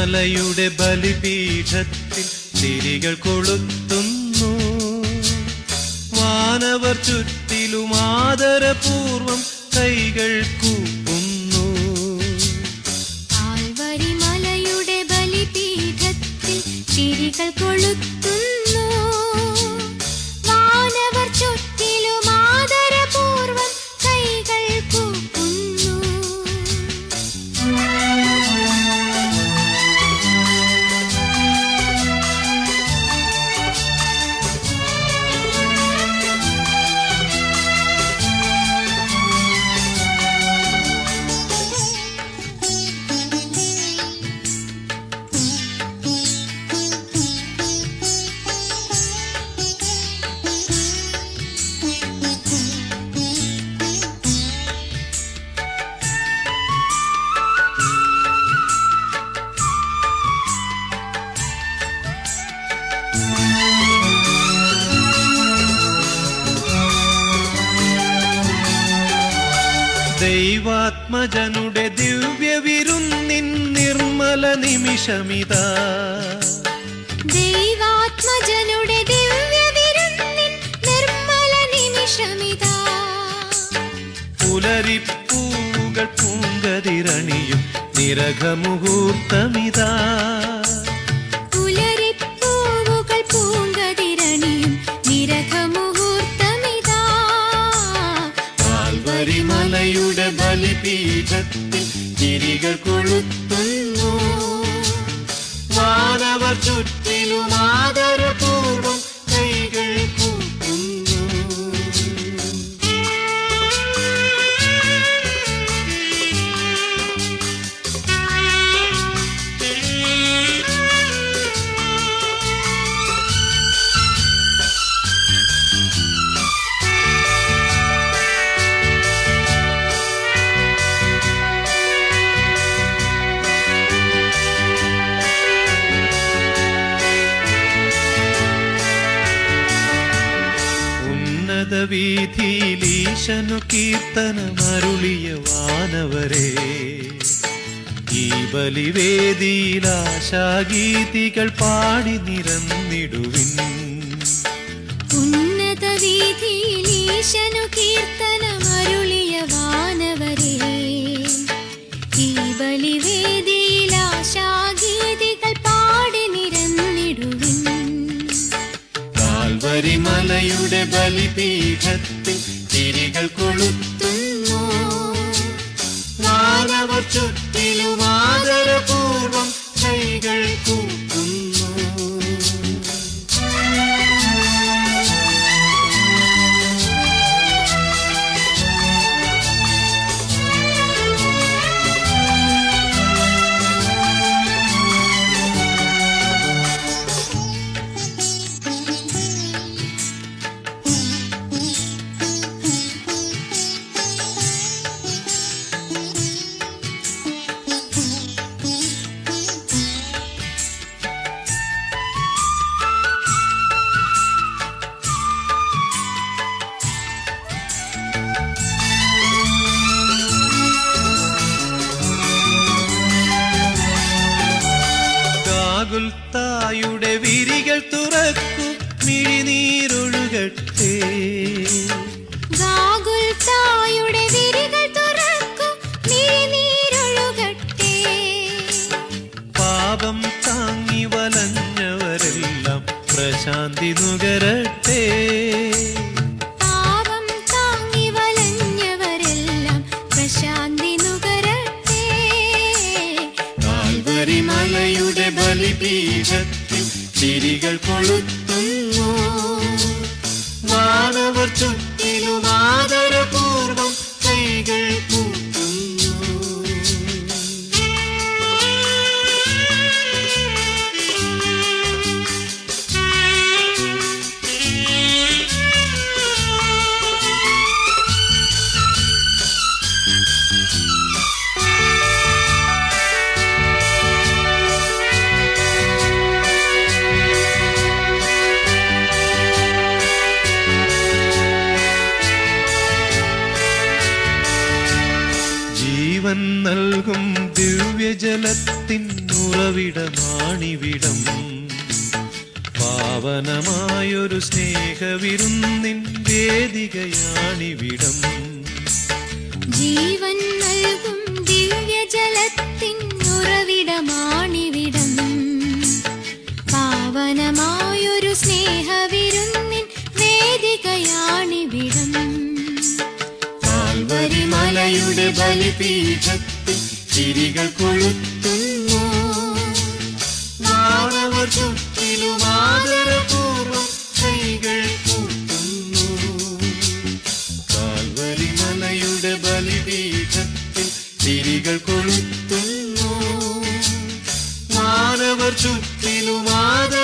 ശബരിമലയുടെ ബലിപീഠത്തിൽ തിരികൾ കൊളുത്തുന്നു വാനവർ ചുറ്റിലും ആദരപൂർവം കൈകൾ കൂപ്പുന്നു ആൽവരിമലയുടെ ബലിപീഠത്തിൽ തിരികൾ കൊളുത്തുന്നു വാനവർ ചുറ്റിലും ആദരപൂർവം കൈകൾ കൂപ്പുന്നു ദൈവാത്മജനുടെ ദിവ്യവിരുന്നിൻ നിർമ്മല നിമിഷമിതാ ദൈവാത്മജനുടെ ദിവ്യവിരുന്നിൻ നിർമ്മല നിമിഷമിതാ പുലരിപ്പൂകൾ പൂങ്കതിരണിയും നിരഘമുഹൂർത്തമിതാ പുലരിപ്പൂവുകൾ പൂങ്കതിരണിയും നിരഘമുഹൂർത്തമിതാ കാൽവരിമലയുടെ ബലിപീഠത്തിൽ തിരികൾ കൊളുത്തുന്നു വാനവർ ചുറ്റിലും ആദരപൂർവം കൈകൾ കൂട്ടുന്നു ഉന്നത വീതിയിലീശനു കീർത്തനമരുളിയ വാനവരെ ഈ ബലിവേദിയിൽ ആശാഗീതികൾ പാടി നിരന്നിടുവിൻ ഉന്നത വീതിയിൽ ഈശനു കീർത്തനമരുളിയ വാനവരെ ഈ ബലിവേദിയിൽ ആശാഗീതികൾ പാടി നിരന്നിടുവിൻ കാൽവരിമലയുടെ ബലിപീഠത്തിൽ തിരികൾ കൊളുത്തുന്നു വാനവർ ചുറ്റിലും ആദരപൂർവം കൈകൾ കൂട്ടുന്നു ഗാഗുൽത്തായുടെ വിരികൾ തുറക്കൂ മിഴിനീരൊഴുകട്ടെ ഗാഗുൽത്തായുടെ വിരികൾ തുറക്കൂ മിഴിനീരൊഴുകട്ടെ പാപം താങ്ങി വലഞ്ഞവരെല്ലാം പ്രശാന്തി നുകരട്ടെ പാപം താങ്ങി വലഞ്ഞവരെല്ലാം പ്രശാന്തി നുകരട്ടെ കാൽവരിമലയുടെ ബലിപീഠത്തിൽ ചിരികൾ കൊളുത്തുന്നു വാനവർ ചുറ്റിലും ആദരപൂർവം കൈകൾ കൂട്ടുന്നു ഉറവിടമാണിവിടം പാവനമായൊരു സ്നേഹവിരുന്നിൻ വേദികയാണിവിടം ജീവൻ നൽകും ദിവ്യജലത്തിൻ ഉറവിടമാണിവിടം പാവനമായൊരു സ്നേഹവിരുന്നിൻ വേദികയാണിവിടം കാൽവരി മലയുടെ ബലിപീഠത്തിൽ ചിരികൾ കൊളുത്തുന്നു മാനവർ ചുറ്റിലും ആദരപൂർവം കൈകൾ കൂട്ടുന്നു കാൽവരി മലയുടെ ബലിപീഠത്തിൽ ചിരികൾ കൊളുത്തുന്നു മാനവർ ചുറ്റിലും ആദര